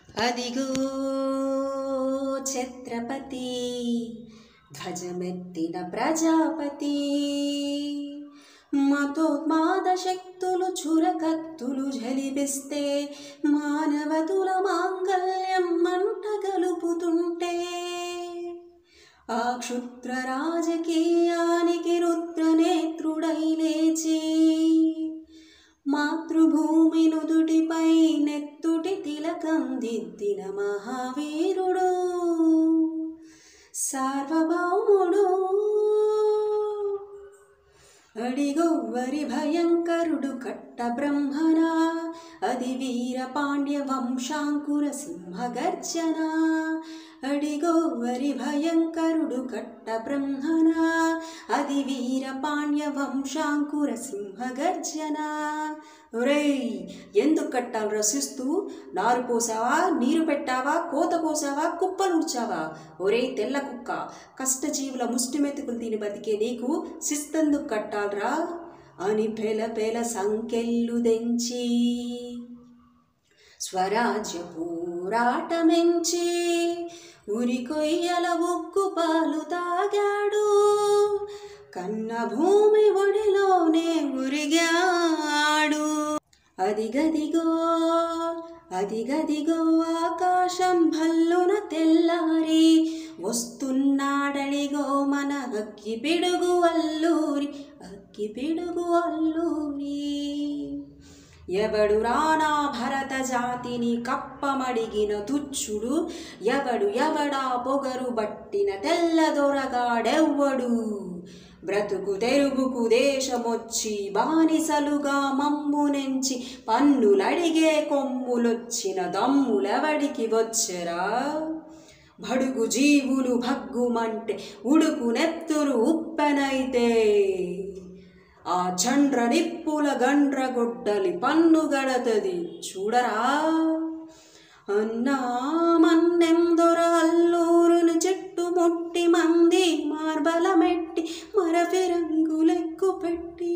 అదిగో ఛత్రపతి ధ్వజమెత్తిన ప్రజాపతి మతోన్మాద శక్తులు చురకత్తులు జలిపిస్తే మానవతుల మాంగల్యం మంట గలుపుతుంటే ఆ క్షుద్ర రాజకీయానికి రుద్రనేత్రుడై లేచి మాతృభూమి నుదుటిపై నెత్తుటి తిలకం దిద్దిన మహావీరుడు సార్వభౌముడు అడిగొవ్వరి భయంకరుడు కట్ట బ్రహ్మణ అది వీర పాండ్య వంశాంకుర సింహ గర్జన అడిగొవ్వరి భయంకరుడు కట్ట బ్రహ్మణ అది వీర పాండ్య వంశాంకుర సింహ గర్జన ఒరేయ్ ఎందుకు కట్టాలు రసిస్తూ నారు పోసావా నీరు పెట్టావా కోత కోసావా కుప్పలు ఉడ్చావా ఒరే తెల్ల కుక్క కష్టజీవుల ముష్టిమెతుకులు తిని బతికే నీకు శిస్తెందుకు కట్టాలరా అని పెల పెల సంకెళ్ళు దెంచి స్వరాజ్య పోరాటమెంచి ఉరి కొయ్యల ఉక్కు పాలు తాగాడు కన్న భూమి ఒడిలోనే ఉరిగాడు అదిగదిగో అదిగదిగో ఆకాశం భల్లున తెల్లారి వస్తున్నాడడిగో మన అక్కి పిడుగు అల్లూరి అక్కి పిడుగు అల్లూరి ఎవడు రానా భరత జాతిని కప్పమడిగిన తుచ్చుడు ఎవడు ఎవడా పొగరు బట్టిన తెల్లదొరగాడెవ్వడు బ్రతుకు తెరుగుకు దేశమొచ్చి బానిసలుగా మమ్మునెంచి పన్నులడిగే కొమ్ములొచ్చిన దమ్ములెవడికి వచ్చెరా బడుగు జీవులు భగ్గుమంటే ఉడుకు నెత్తురు ఉప్పెనైతే ఆ చండ్ర నిప్పుల గండ్ర గొడ్డలి పన్ను గడతది చూడరా అన్నా మన్నెందొర అల్లూరును చెట్టుముట్టి మంది మార్బలమెట్టి మరఫి రంగులెక్కు పెట్టి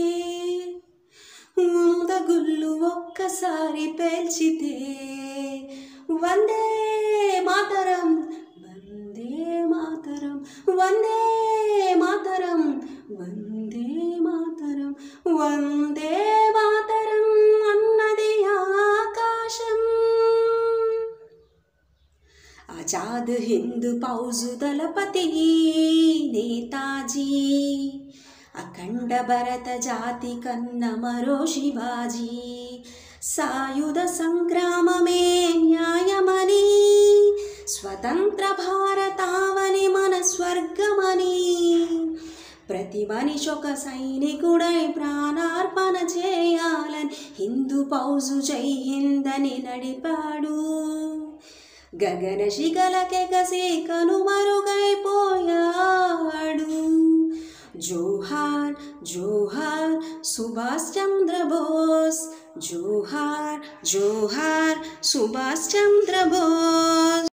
ఉందగుళ్ళు ఒక్కసారి పేల్చితే వందే మాతరం వందే మాతరం వందే మాతరం వందే మాతరం వందే మాతరం అన్నది ఆకాశం ఆజాద్ హింద్ పౌజు దళపతి నేతాజీ అఖండ భరత జాతి కన్న మరో శివాజీ సాయుధ సంగ్రామమే న్యాయమని స్వతంత్ర భారతావని మన స్వర్గమని ప్రతి మనిషి ఒక సైనికుడై ప్రాణార్పణ చేయాలని హిందూ పౌజు జై హిందని నడిపాడు గగన శిఖలకెగసి కనుమరుగైపోయాడు జోహార్ జోహార్ సుభాష్ చంద్ర బోస్ జోహార్ జోహార్ సుభాష్ చంద్ర బోస్